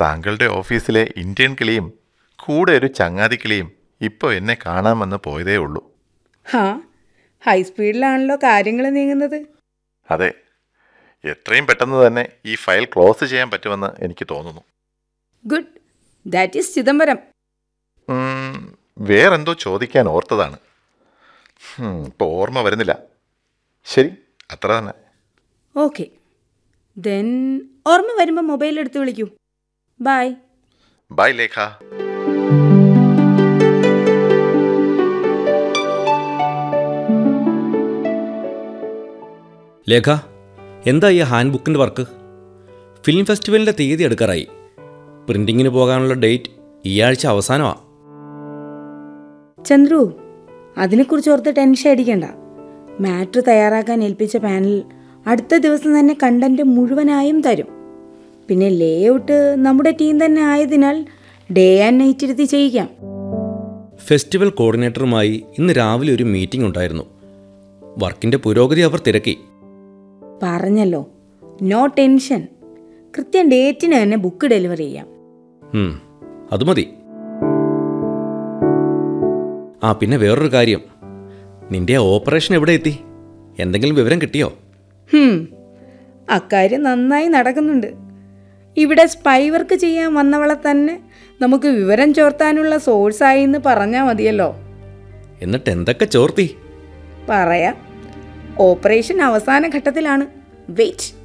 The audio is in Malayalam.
താങ്കളുടെ ഓഫീസിലെ ഇന്ത്യൻ കിളിയും കൂടെ ഒരു ചങ്ങാതി കിളിയും ഇപ്പോൾ എന്നെ കാണാമെന്ന് പോയതേ ഉള്ളൂ ഹാ ഹൈ സ്പീഡിലാണല്ലോ കാര്യങ്ങൾ നീങ്ങുന്നത് അതെ എത്രയും പെട്ടെന്ന് തന്നെ ഈ ഫയൽ ക്ലോസ് ചെയ്യാൻ പറ്റുമെന്ന് എനിക്ക് തോന്നുന്നു ഗുഡ് ദാറ്റ് ഈസ് ചിദംബരം ഉം, വേറെന്തോ ചോദിക്കാൻ ഓർത്തതാണ് ഇപ്പോൾ ഓർമ്മ വരുന്നില്ല ശരി അത്ര തന്നെ ഓക്കെ ദെൻ ഓർമ്മ വരുമ്പോൾ മൊബൈൽ എടുത്ത് വിളിക്കൂ ബൈ ബൈ ലേഖ ലേഖ എന്താ ഈ ഹാൻഡ് ബുക്കിൻ്റെ വർക്ക് ഫിലിം ഫെസ്റ്റിവലിൻ്റെ തീയതി എടുക്കാറായി പ്രിൻറ്റിങ്ങിന് പോകാനുള്ള ഡേറ്റ് ഈ ആഴ്ച അവസാനമാണ് ചന്ദ്രു അതിനെക്കുറിച്ച് ഓർത്ത് ടെൻഷൻ അടിക്കണ്ട മാറ്റർ തയ്യാറാക്കാൻ ഏൽപ്പിച്ച പാനൽ അടുത്ത ദിവസം തന്നെ കണ്ടന്റ് മുഴുവനായും തരും പിന്നെ ലേ ഔട്ട് നമ്മുടെ ടീം തന്നെ ആയതിനാൽ ഡേ ആൻഡ് നൈറ്റ് ഇരുത്തി ചെയ്യിക്കാം ഫെസ്റ്റിവൽ കോർഡിനേറ്ററുമായി ഇന്ന് രാവിലെ ഒരു മീറ്റിംഗ് ഉണ്ടായിരുന്നു വർക്കിൻ്റെ പുരോഗതി അവർ തിരക്കി പറഞ്ഞല്ലോ നോ ടെൻഷൻ കൃത്യം ഡേറ്റിന് തന്നെ ബുക്ക് ഡെലിവറി ചെയ്യാം ഉം, അത് മതി ആ പിന്നെ വേറൊരു കാര്യം നിന്റെ ആ ഓപ്പറേഷൻ എവിടെ എത്തി എന്തെങ്കിലും വിവരം കിട്ടിയോ ഹും, അക്കാര്യം നന്നായി നടക്കുന്നുണ്ട് ഇവിടെ സ്പൈ വർക്ക് ചെയ്യാൻ വന്നവളെ തന്നെ നമുക്ക് വിവരം ചോർത്താനുള്ള സോഴ്സായി എന്ന് പറഞ്ഞാൽ മതിയല്ലോ എന്നിട്ട് എന്തൊക്കെ ചോർത്തി പറയാം ഓപ്പറേഷൻ അവസാന ഘട്ടത്തിലാണ് വെയിറ്റ്